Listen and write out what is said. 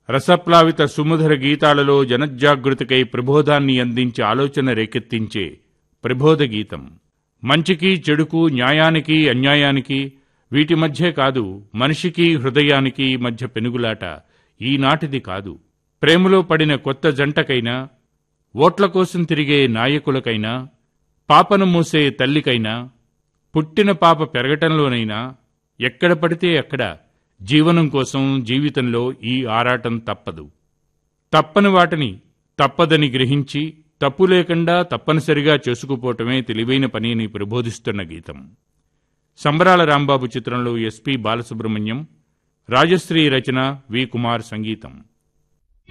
రసప్లావిత సుమధుర గీతాలలో జనజాగృతికై ప్రబోధాన్ని అందించి ఆలోచన రేకెత్తించే ప్రబోధ గీతం మంచికి చెడుకు న్యాయానికి అన్యాయానికి వీటి మధ్య కాదు మనిషికి హృదయానికి మధ్య పెనుగులాట ఈనాటిది కాదు ప్రేమలో పడిన కొత్త జంటకైనా ఓట్ల కోసం తిరిగే నాయకులకైనా పాపను మూసే తల్లికైనా పుట్టిన పాప పెరగటంలోనైనా ఎక్కడ పడితే అక్కడ జీవనం కోసం జీవితంలో ఈ ఆరాటం తప్పదు తప్పని వాటిని తప్పదని గ్రహించి తప్పు లేకుండా తప్పనిసరిగా చేసుకుపోవటమే తెలివైన పని అని ప్రబోధిస్తున్న గీతం సంబరాల రాంబాబు చిత్రంలో ఎస్పి బాలసుబ్రహ్మణ్యం రాజశ్రీ రచన వి కుమార్ సంగీతం